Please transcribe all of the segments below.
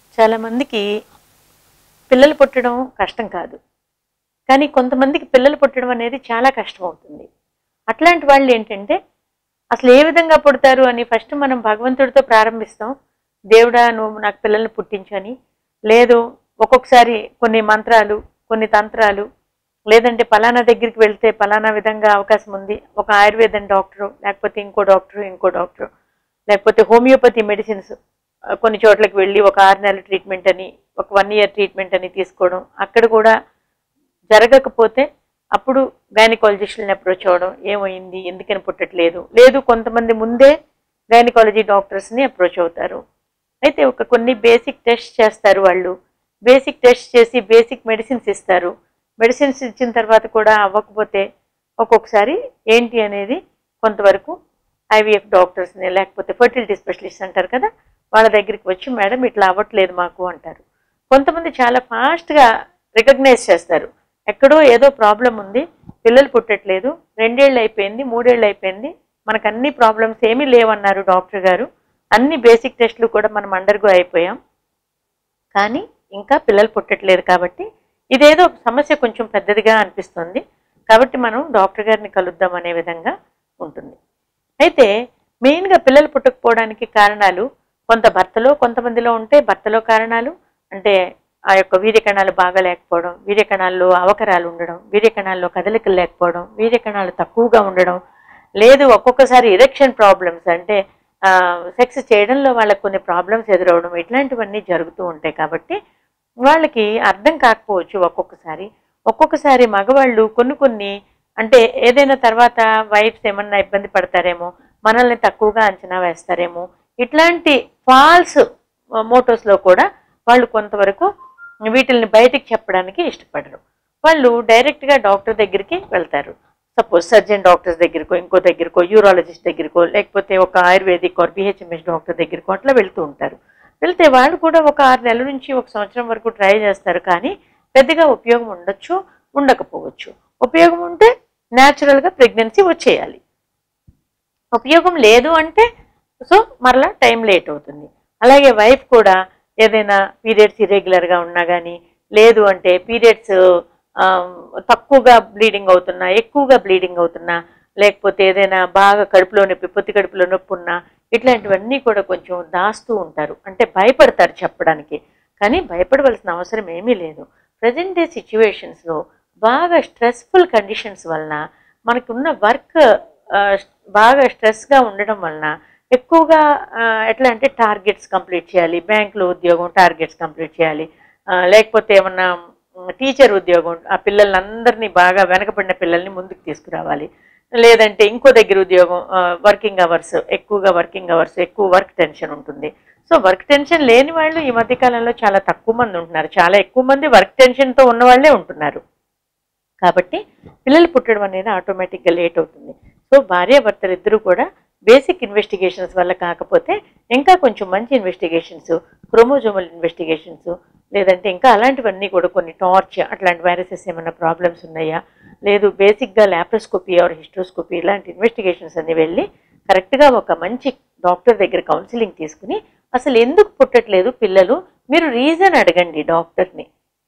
చాలా మందికి పిల్లలు పుట్టడం కష్టం కాదు కానీ కొంతమందికి పిల్లలు పుట్టడం అనేది చాలా కష్టం అవుతుంది అట్లాంటి వాళ్ళు ఏంటంటే అసలు ఏ విధంగా పుడతారు అని ఫస్ట్ మనం భగవంతుడితో ప్రారంభిస్తాం దేవుడా నువ్వు నాకు పిల్లల్ని పుట్టించని లేదు ఒక్కొక్కసారి కొన్ని మంత్రాలు కొన్ని తంత్రాలు లేదంటే పలానా దగ్గరికి వెళ్తే పలానా విధంగా అవకాశం ఉంది ఒక ఆయుర్వేదం డాక్టరు లేకపోతే ఇంకో డాక్టరు ఇంకో డాక్టరు లేకపోతే హోమియోపతి మెడిసిన్స్ ఆ, కొన్ని చోట్లకి వెళ్ళి ఒక ఆరు నెలల ట్రీట్మెంట్ అని ఒక వన్ ఇయర్ ట్రీట్మెంట్ అని తీసుకోవడం అక్కడ కూడా జరగకపోతే అప్పుడు గైనకాలజిస్టులని అప్రోచ్ అవ్వడం ఏమైంది ఎందుకని పుట్టట్లేదు లేదు కొంతమంది ముందే గైనకాలజీ డాక్టర్స్ని అప్రోచ్ అవుతారు అయితే ఒక కొన్ని బేసిక్ టెస్ట్ చేస్తారు వాళ్ళు బేసిక్ టెస్ట్ చేసి బేసిక్ మెడిసిన్స్ ఇస్తారు మెడిసిన్స్ ఇచ్చిన తర్వాత కూడా అవ్వకపోతే ఒక్కొక్కసారి ఏంటి అనేది కొంతవరకు ఐవీఎఫ్ డాక్టర్స్ని లేకపోతే ఫర్టిలిటీ స్పెషలిస్ట్ అంటారు కదా వాళ్ళ దగ్గరికి వచ్చి మేడం ఇట్లా అవ్వట్లేదు మాకు అంటారు కొంతమంది చాలా ఫాస్ట్గా రికగ్నైజ్ చేస్తారు ఎక్కడో ఏదో ప్రాబ్లం ఉంది పిల్లలు పుట్టట్లేదు రెండేళ్ళు అయిపోయింది మూడేళ్ళు అయిపోయింది మనకు అన్ని ప్రాబ్లమ్స్ ఏమీ లేవన్నారు డాక్టర్ గారు అన్ని బేసిక్ టెస్టులు కూడా మనం అండర్గో అయిపోయాం కానీ ఇంకా పిల్లలు పుట్టట్లేదు కాబట్టి ఇదేదో సమస్య కొంచెం పెద్దదిగా అనిపిస్తుంది కాబట్టి మనం డాక్టర్ గారిని కలుద్దాం అనే విధంగా ఉంటుంది అయితే మెయిన్గా పిల్లలు పుట్టకపోవడానికి కారణాలు కొంత భర్తలో కొంతమందిలో ఉంటే భర్తలో కారణాలు అంటే ఆ యొక్క వీర్యకణాలు బాగా లేకపోవడం వీర్యకణాల్లో అవకరాలు ఉండడం వీర్యకణాల్లో కదలికలు లేకపోవడం వీర్యకణాలు తక్కువగా ఉండడం లేదు ఒక్కొక్కసారి ఇరెక్షన్ ప్రాబ్లమ్స్ అంటే సెక్స్ చేయడంలో వాళ్ళకి కొన్ని ప్రాబ్లమ్స్ ఎదురవడం ఇట్లాంటివన్నీ జరుగుతూ ఉంటాయి కాబట్టి వాళ్ళకి అర్థం కాకపోవచ్చు ఒక్కొక్కసారి ఒక్కొక్కసారి మగవాళ్ళు కొన్ని కొన్ని అంటే ఏదైనా తర్వాత వైఫ్స్ ఏమన్నా ఇబ్బంది పడతారేమో మనల్ని తక్కువగా అంచనా వేస్తారేమో ఇట్లాంటి ఫాల్స్ మోటోస్లో కూడా వాళ్ళు కొంతవరకు వీటిల్ని బయటికి చెప్పడానికి ఇష్టపడరు వాళ్ళు డైరెక్ట్గా డాక్టర్ దగ్గరికి వెళ్తారు సపోజ్ సర్జన్ డాక్టర్స్ దగ్గరకో ఇంకో దగ్గరకో యూరాలజిస్ట్ దగ్గరకో లేకపోతే ఒక ఆయుర్వేదిక్ ఆర్ బిహెచ్ఎంఎస్ డాక్టర్ దగ్గరకో అట్లా వెళ్తూ ఉంటారు వెళ్తే వాళ్ళు కూడా ఒక ఆరు నెలల నుంచి ఒక సంవత్సరం వరకు ట్రై చేస్తారు కానీ పెద్దగా ఉపయోగం ఉండొచ్చు ఉండకపోవచ్చు ఉపయోగం ఉంటే న్యాచురల్గా ప్రెగ్నెన్సీ వచ్చేయాలి ఉపయోగం లేదు అంటే సో మరలా టైం లేట్ అవుతుంది అలాగే వైఫ్ కూడా ఏదైనా పీరియడ్స్ ఇరెగ్యులర్గా ఉన్నా కానీ లేదు అంటే పీరియడ్స్ తక్కువగా బ్లీడింగ్ అవుతున్నా ఎక్కువగా బ్లీడింగ్ అవుతున్నా లేకపోతే ఏదైనా బాగా కడుపులో నొప్పి పొత్తి కడుపులో నొప్పి ఉన్నా ఇట్లాంటివన్నీ కూడా కొంచెం దాస్తూ ఉంటారు అంటే భయపడతారు చెప్పడానికి కానీ భయపడవలసిన అవసరం ఏమీ లేదు ప్రజెంట్ డే సిచ్యువేషన్స్లో బాగా స్ట్రెస్ఫుల్ కండిషన్స్ వలన మనకున్న వర్క్ బాగా స్ట్రెస్గా ఉండడం వలన ఎక్కువగా ఆ, ఎట్లా అంటే టార్గెట్స్ కంప్లీట్ చేయాలి బ్యాంకులో ఉద్యోగం టార్గెట్స్ కంప్లీట్ చేయాలి ఆ, లేకపోతే ఏమన్నా టీచర్ ఉద్యోగం ఆ పిల్లలందరినీ బాగా వెనకబడిన పిల్లల్ని ముందుకు తీసుకురావాలి లేదంటే ఇంకో దగ్గర ఉద్యోగం వర్కింగ్ అవర్స్ ఎక్కువగా వర్కింగ్ అవర్స్ ఎక్కువ వర్క్ టెన్షన్ ఉంటుంది సో వర్క్ టెన్షన్ లేని వాళ్ళు ఈ మధ్య కాలంలో చాలా తక్కువ మంది ఉంటున్నారు చాలా ఎక్కువ మంది వర్క్ టెన్షన్తో ఉన్న వాళ్ళే ఉంటున్నారు కాబట్టి పిల్లలు పుట్టడం అనేది ఆటోమేటిక్గా లేట్ అవుతుంది సో భార్యాభర్తలు ఇద్దరూ కూడా బేసిక్ ఇన్వెస్టిగేషన్స్ వల్ల కాకపోతే ఇంకా కొంచెం మంచి ఇన్వెస్టిగేషన్స్ క్రోమోజోమల్ ఇన్వెస్టిగేషన్స్ లేదంటే ఇంకా అలాంటివన్నీ కూడా కొన్ని టార్చ్ అట్లాంటి వైరసెస్ ఏమైనా ప్రాబ్లమ్స్ ఉన్నాయా లేదు బేసిక్గా ల్యాప్రోస్కోపీ ఆర్ హిస్ట్రోస్కోపీ ఇలాంటి ఇన్వెస్టిగేషన్స్ అన్ని వెళ్ళి కరెక్ట్గా ఒక మంచి డాక్టర్ దగ్గర కౌన్సిలింగ్ తీసుకుని అసలు ఎందుకు పుట్టట్లేదు పిల్లలు మీరు రీజన్ అడగండి డాక్టర్ని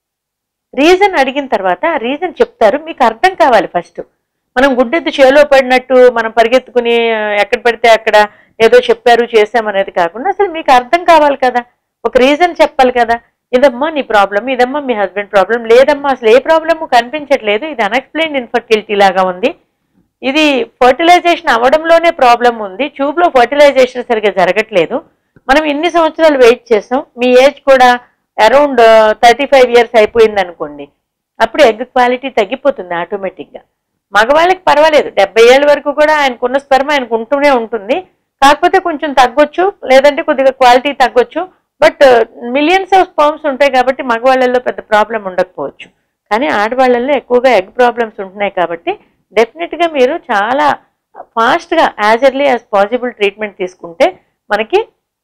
రీజన్ అడిగిన తర్వాత ఆ రీజన్ చెప్తారు మీకు అర్థం కావాలి ఫస్ట్ మనం గుడ్డెద్దు చేలో పడినట్టు మనం పరిగెత్తుకుని ఆ, ఎక్కడ పడితే అక్కడ ఏదో చెప్పారు చేసామనేది కాకుండా అసలు మీకు అర్థం కావాలి కదా ఒక రీజన్ చెప్పాలి కదా ఇదమ్మా నీ ప్రాబ్లం ఇదమ్మా మీ హస్బెండ్ ప్రాబ్లం లేదమ్మా అసలు ఏ ప్రాబ్లము కనిపించట్లేదు ఇది అన్ఎక్స్ప్లెయిన్డ్ ఇన్ఫర్టిలిటీ లాగా ఉంది ఇది ఫర్టిలైజేషన్ అవ్వడంలోనే ప్రాబ్లం ఉంది ట్యూబ్లో ఫర్టిలైజేషన్ సరిగ్గా జరగట్లేదు మనం ఇన్ని సంవత్సరాలు వెయిట్ చేసాం మీ ఏజ్ కూడా అరౌండ్ థర్టీ ఫైవ్ ఇయర్స్ అయిపోయింది అనుకోండి అప్పుడు ఎగ్ క్వాలిటీ తగ్గిపోతుంది ఆటోమేటిక్గా మగవాళ్ళకి పర్వాలేదు డెబ్బై ఏళ్ళ వరకు కూడా ఆయనకున్న స్పెర్మ ఆయనకు ఉంటూనే ఉంటుంది కాకపోతే కొంచెం తగ్గొచ్చు లేదంటే కొద్దిగా క్వాలిటీ తగ్గొచ్చు బట్ మిలియన్స్ ఆఫ్ స్పర్మ్స్ ఉంటాయి కాబట్టి మగవాళ్ళల్లో పెద్ద ప్రాబ్లం ఉండకపోవచ్చు కానీ ఆడవాళ్ళల్లో ఎక్కువగా ఎగ్ ప్రాబ్లమ్స్ ఉంటున్నాయి కాబట్టి డెఫినెట్గా మీరు చాలా ఫాస్ట్గా as early as possible treatment తీసుకుంటే మనకి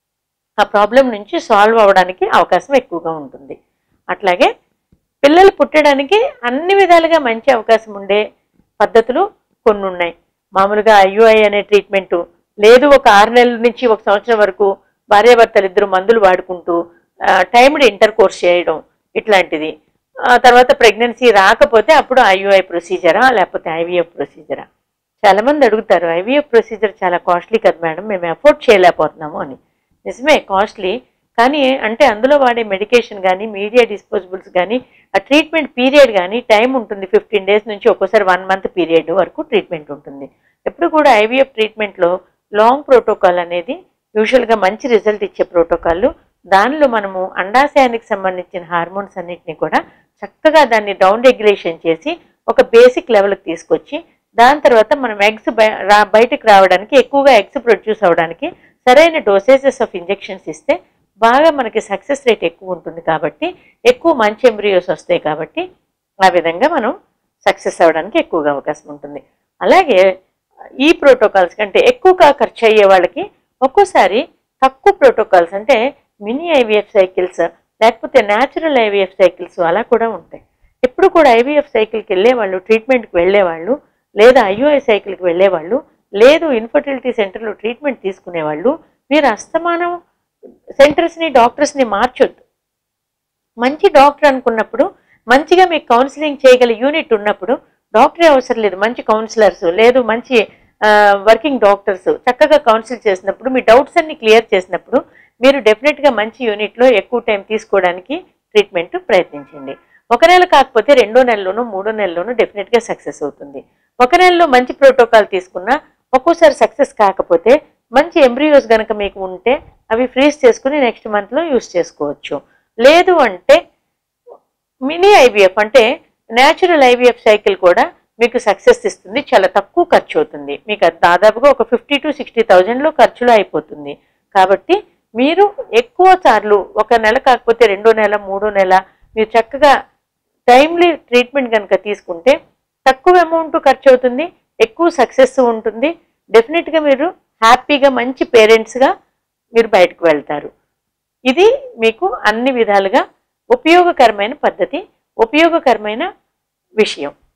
ఆ ప్రాబ్లం నుంచి సాల్వ్ అవ్వడానికి అవకాశం ఎక్కువగా ఉంటుంది అట్లాగే పిల్లలు పుట్టడానికి అన్ని విధాలుగా మంచి అవకాశం ఉండే పద్ధతులు కొన్ని ఉన్నాయి మామూలుగా ఐయుఐ అనే ట్రీట్మెంట్ లేదు ఒక ఆరు నెలల నుంచి ఒక సంవత్సరం వరకు భార్యాభర్తలు ఇద్దరు మందులు వాడుకుంటూ టైమ్డ్ ఇంటర్ కోర్స్ చేయడం ఇట్లాంటిది ఆ తర్వాత ప్రెగ్నెన్సీ రాకపోతే అప్పుడు ఐయుఐ ప్రొసీజరా లేకపోతే ఐవీఎఫ్ ప్రొసీజరా చాలా మంది అడుగుతారు ఐవీఎఫ్ ప్రొసీజర్ చాలా కాస్ట్లీ కదా మేడం మేము అఫోర్డ్ చేయలేకపోతున్నాము అని నిజమే కాస్ట్లీ కానీ అంటే అందులో వాడే మెడికేషన్ కానీ మీడియా డిస్పోజబుల్స్ కానీ ఆ ట్రీట్మెంట్ పీరియడ్ కానీ టైం ఉంటుంది ఫిఫ్టీన్ డేస్ నుంచి ఒక్కోసారి వన్ మంత్ పీరియడ్ వరకు ట్రీట్మెంట్ ఉంటుంది ఎప్పుడు కూడా ఐవీఎఫ్ ట్రీట్మెంట్లో లాంగ్ ప్రోటోకాల్ అనేది యూజువల్గా మంచి రిజల్ట్ ఇచ్చే ప్రోటోకాల్ దానిలో మనము అండాశయానికి సంబంధించిన హార్మోన్స్ అన్నిటిని కూడా చక్కగా దాన్ని డౌన్ రెగ్యులేషన్ చేసి ఒక బేసిక్ లెవెల్కి తీసుకొచ్చి దాని తర్వాత మనం ఎగ్స్ రా బయటకు రావడానికి ఎక్కువగా ఎగ్స్ ప్రొడ్యూస్ అవ్వడానికి సరైన డోసేజెస్ ఆఫ్ ఇంజెక్షన్స్ ఇస్తే బాగా మనకి సక్సెస్ రేట్ ఎక్కువ ఉంటుంది కాబట్టి ఎక్కువ మంచి ఎంబ్రియోస్ వస్తాయి కాబట్టి ఆ విధంగా మనం సక్సెస్ అవ్వడానికి ఎక్కువగా అవకాశం ఉంటుంది అలాగే ఈ ప్రోటోకాల్స్ కంటే ఎక్కువగా ఖర్చు అయ్యే వాళ్ళకి ఒక్కోసారి తక్కువ ప్రోటోకాల్స్ అంటే మినీ ఐవీఎఫ్ సైకిల్స్ లేకపోతే న్యాచురల్ ఐవీఎఫ్ సైకిల్స్ అలా కూడా ఉంటాయి ఎప్పుడు కూడా ఐవీఎఫ్ సైకిల్కి వెళ్ళేవాళ్ళు ట్రీట్మెంట్కి వెళ్ళేవాళ్ళు లేదా ఐయుఐ సైకిల్కి వెళ్ళేవాళ్ళు లేదు ఇన్ఫర్టిలిటీ సెంటర్లో ట్రీట్మెంట్ తీసుకునేవాళ్ళు మీరు అస్తమానం సెంటర్స్ని డాక్టర్స్ని మార్చొద్దు మంచి డాక్టర్ అనుకున్నప్పుడు మంచిగా మీకు కౌన్సిలింగ్ చేయగల యూనిట్ ఉన్నప్పుడు డాక్టరే అవసరం లేదు మంచి కౌన్సిలర్స్ లేదు మంచి వర్కింగ్ డాక్టర్స్ చక్కగా కౌన్సిల్ చేసినప్పుడు మీ డౌట్స్ అన్ని క్లియర్ చేసినప్పుడు మీరు డెఫినెట్గా మంచి యూనిట్లో ఎక్కువ టైం తీసుకోవడానికి ట్రీట్మెంట్ ప్రయత్నించండి ఒక నెల కాకపోతే రెండో నెలలోనూ మూడో నెలలోనూ డెఫినెట్గా సక్సెస్ అవుతుంది ఒక నెలలో మంచి ప్రోటోకాల్ తీసుకున్నా ఒక్కోసారి సక్సెస్ కాకపోతే మంచి ఎంబ్రియోస్ గనక మీకు ఉంటే అవి ఫ్రీజ్ చేసుకుని నెక్స్ట్ మంత్లో యూస్ చేసుకోవచ్చు లేదు అంటే మినీ ఐవీఎఫ్ అంటే న్యాచురల్ ఐవీఎఫ్ సైకిల్ కూడా మీకు సక్సెస్ ఇస్తుంది చాలా తక్కువ ఖర్చు అవుతుంది మీకు అది దాదాపుగా ఒక ఫిఫ్టీ టు సిక్స్టీ థౌజండ్లో ఖర్చులో అయిపోతుంది కాబట్టి మీరు ఎక్కువ సార్లు ఒక నెల కాకపోతే రెండో నెల మూడో నెల మీరు చక్కగా టైమ్లీ ట్రీట్మెంట్ కనుక తీసుకుంటే తక్కువ అమౌంట్ ఖర్చు అవుతుంది ఎక్కువ సక్సెస్ ఉంటుంది డెఫినెట్గా మీరు హ్యాపీగా మంచి పేరెంట్స్గా మీరు బయటకు వెళ్తారు ఇది మీకు అన్ని విధాలుగా ఉపయోగకరమైన పద్ధతి ఉపయోగకరమైన విషయం